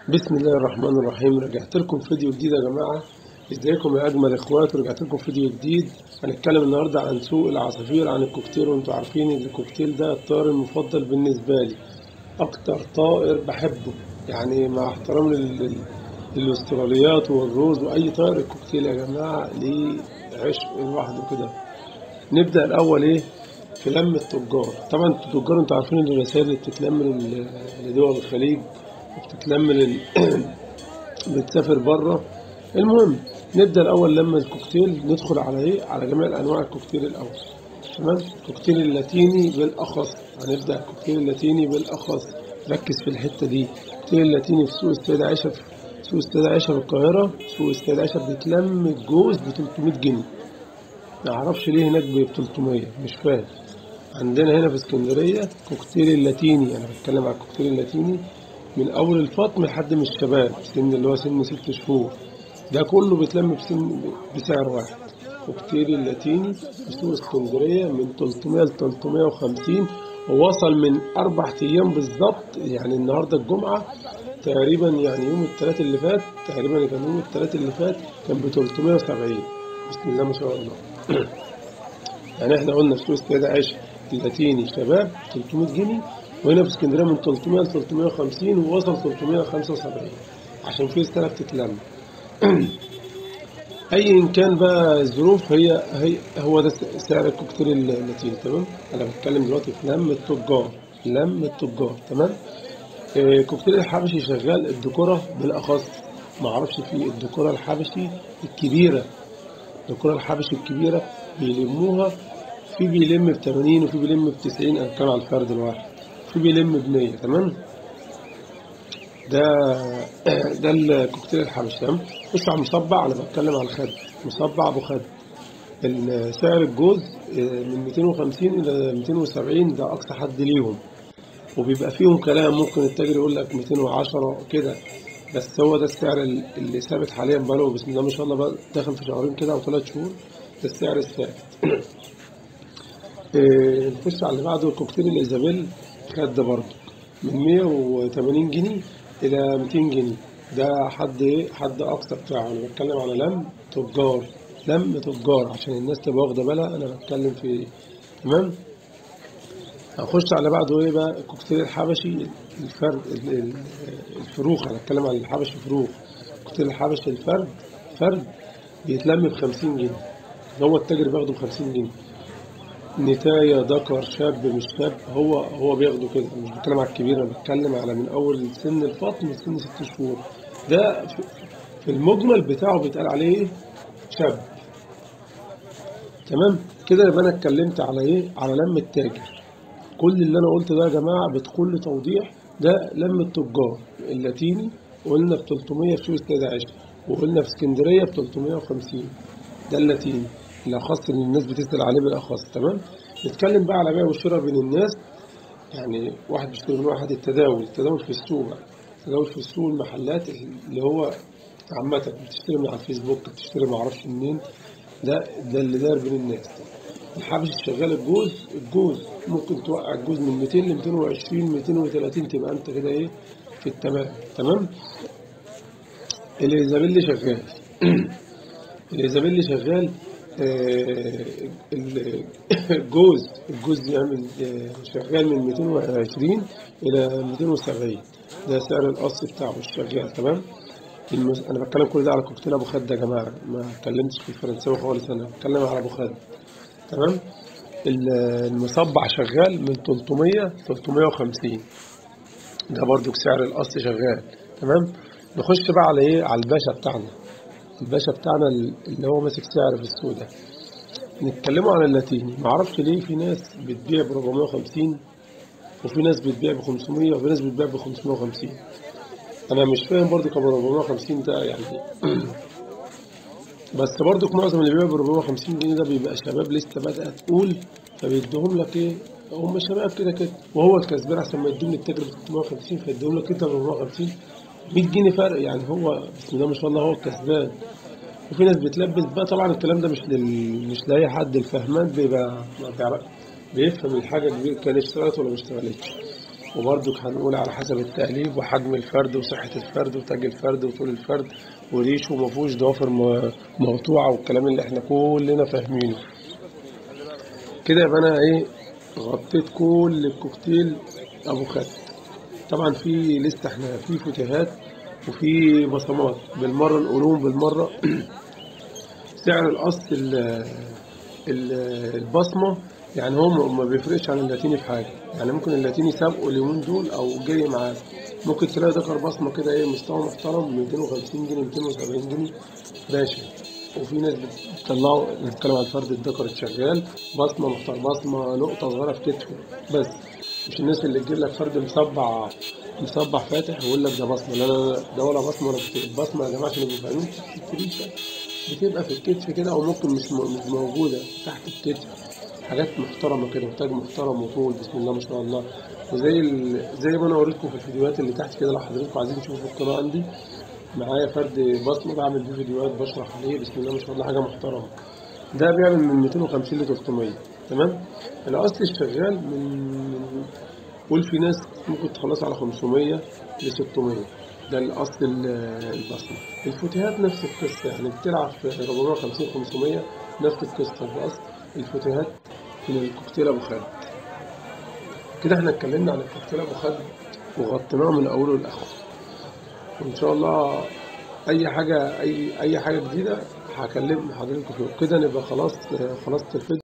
بسم الله الرحمن الرحيم رجعت لكم فيديو جديد يا جماعة ازيكم يا اجمل اخوات ورجعت لكم فيديو جديد هنتكلم النهارده عن سوق العصافير عن الكوكتيل وانتوا عارفين ان الكوكتيل ده الطائر المفضل بالنسبة لي اكتر طائر بحبه يعني مع احترام لل- للاستراليات والروز واي طائر الكوكتيل يا جماعة ليه عشق لوحده كده نبدأ الاول ايه في لم التجار طبعا التجار انتوا عارفين ان الرسائل اللي بتتلم لل- لدول الخليج وبتتلم لل... بتسافر بره المهم نبدا الاول لما الكوكتيل ندخل على ايه على جميع انواع الكوكتيل الاول تمام الكوكتيل اللاتيني بالاخص هنبدا الكوكتيل اللاتيني بالاخص ركز في الحته دي الكوكتيل اللاتيني في سوق السيدة عائشة في سوق السيدة عائشة في القاهرة سوق السيدة عائشة بيتلم الجوز ب 300 جنيه ما اعرفش ليه هناك ب 300 مش فاهم عندنا هنا في اسكندرية كوكتيل اللاتيني انا بتكلم على الكوكتيل اللاتيني من اول الفطم لحد من الشباب سن اللي هو سن ست شهور ده كله بيتلم بسن بسعر واحد كوكتيل اللاتيني في سوق اسكندرية من 300 ل 350 ووصل من أربع أيام بالظبط يعني النهاردة الجمعة تقريبا يعني يوم الثلاث اللي فات تقريبا كان يوم الثلاث اللي فات كان ب 370 بسم الله ما شاء الله يعني احنا قلنا في سوق السيدة عائشة اللاتيني شباب 300 جنيه وهنا في اسكندريه من 300 ل 350 ووصل 375 عشان في رساله بتتلم ايا كان بقى الظروف هي هي هو ده سعر الكوكتيل اللاتيني تمام انا بتكلم دلوقتي في لم التجار لم التجار تمام آه، كوكتيل الحبشي شغال الديكوره بالاخص ما اعرفش في الديكوره الحبشي الكبيره الديكوره الحبشي الكبيره بيلموها في بيلم ب 80 وفي بيلم ب 90 انا بتكلم على الفرد الواحد في بيلم ب 100 تمام ده ده الكوكتيل الحبشي تمام بص على المصبع انا بتكلم على الخد مصبع ابو خد ال- سعر الجوز آه، من 250 الى 270 ده اقصى حد ليهم وبيبقى فيهم كلام ممكن التاجر يقول لك 210 كده بس هو ده السعر ال- اللي ثابت حاليا بقاله بسم الله ما شاء الله بقى داخل في شهرين كده او ثلاث شهور ده السعر الثابت آه، نخش على اللي بعده الكوكتيل الإيزابيل خد ده برضه من 180 جنيه إلى 200 جنيه ده حد إيه؟ حد أقصى بتاعه أنا بتكلم على لم تجار لم تجار عشان الناس تبقى واخدة بالها أنا بتكلم في إيه تمام هخش على بعده إيه بقى الكوكتيل الحبشي الفرد ال- ال- الفروخ أنا بتكلم على الحبشي فروخ الكوكتيل الحبشي الفرد فرد بيتلم ب 50 جنيه هو التاجر بياخده ب 50 جنيه نتاية ذكر شاب مش شاب هو هو بياخده كده مش بتكلم على الكبير انا بتكلم على من اول سن الفطم لسن ست شهور ده في- في المجمل بتاعه بيتقال عليه إيه؟ شاب تمام كده يبقى انا اتكلمت على ايه على لم التاجر كل اللي انا قلته ده يا جماعه بكل توضيح ده لم التجار اللاتيني قلنا ب 300 في سوق السيدة عائشة وقلنا في اسكندريه ب 350 ده اللاتيني الاخص اللي الناس بتسال عليه بالاخص تمام نتكلم بقى على بيع والشراء بين الناس يعني واحد بيشتري من واحد التداول التداول في السوق بقى التداول في السوق المحلات اللي هو عامة بتشتري من على الفيسبوك بتشتري ما اعرفش منين ده ده اللي داير بين الناس الحبش شغال الجوز الجوز ممكن توقع الجوز من 200 ل 220 230 تبقى انت كده ايه في التمام تمام الإيزابيلي شغال الإيزابيلي شغال آه، ال- الجوز الجوز يعمل آه، شغال من 220 إلى 270 ده سعر القص بتاعه الشغال تمام المس... أنا بتكلم كل ده على كوكتيل أبو خد يا جماعة ما اتكلمتش في الفرنساوي خالص أنا بتكلم على أبو خد تمام ال- المصبع شغال من 300 350 ده برضو سعر القص شغال تمام نخش بقى على ايه على الباشا بتاعنا الباشا بتاعنا اللي هو ماسك سعر في السوق ده نتكلموا عن اللاتيني معرفش ليه في ناس بتبيع ب 450 وفي ناس بتبيع ب 500 وفي ناس بتبيع ب 550 انا مش فاهم برضو كان 450 ده يعني بس برضو معظم اللي بيبيع ب 450 جنيه ده بيبقى شباب لسه بدأت تقول فبيديهم لك ايه هم شباب كده كده وهو الكسبان احسن ما يديهم للتاجر ب 650 فيديهم لك انت ب 450 100 جنيه فرق يعني هو بسم الله ما شاء الله هو الكسبان وفي ناس بتلبس بقى طبعا الكلام ده مش لل... مش لاي حد الفهمان بيبقى ما بيعرف بيفهم الحاجه كبير كان اشتغلت ولا ما اشتغلتش وبرضك هنقول على حسب التقليب وحجم الفرد وصحة الفرد وتاج الفرد وطول الفرد وريشه ومفهوش ضوافر م- مقطوعة والكلام اللي احنا كلنا فاهمينه كده يبقى انا ايه غطيت كل الكوكتيل ابو خد طبعا في لسه احنا في فتيهات وفي بصمات بالمرة نقولهم بالمرة سعر الأصل ال- ال- البصمة يعني هو ما- ما بيفرقش عن اللاتيني في حاجة يعني ممكن اللاتيني سابقه اليومين دول أو جاي معاه ممكن تلاقي ذكر بصمة كده إيه مستوى محترم 250 جنيه 270 جنيه باشا وفي ناس بتطلعوا نتكلم عن فرد الذكر الشغال بصمة محترم بصمة نقطة صغيرة في كتفه بس مش الناس اللي تجيب لك فرد مصبع مصبع فاتح ويقول لك ده بصمة لا لا لا ده ولا بصمة ولا كتير البصمة يا جماعة عشان يبقوا فاهمين في الكريشة بتبقى في الكتف كده او ممكن مش م- مش موجوده تحت الكتف حاجات محترمه كده وتاج محترم وطول بسم الله ما شاء الله وزي ال... زي ما انا وريتكم في الفيديوهات اللي تحت كده لو حضراتكم عايزين تشوفوا القناه عندي معايا فرد بصمه بعمل فيه فيديوهات بشرح عليه بسم الله ما شاء الله حاجه محترمه ده بيعمل من 250 ل 300 تمام الاصل الشغال من قول في ناس ممكن تخلص على 500 ل 600 ده الاصل ال- البصمه الفوتيهات نفس القصه يعني بتلعب في 450 500 نفس القصه الاصل الفوتيهات من الكوكتيل ابو خالد كده احنا اتكلمنا عن الكوكتيل ابو خالد وغطيناه من اوله لاخره وان شاء الله اي حاجه اي اي حاجه جديده هكلم حضرتك فيه كده نبقى خلاص خلاص الفيديو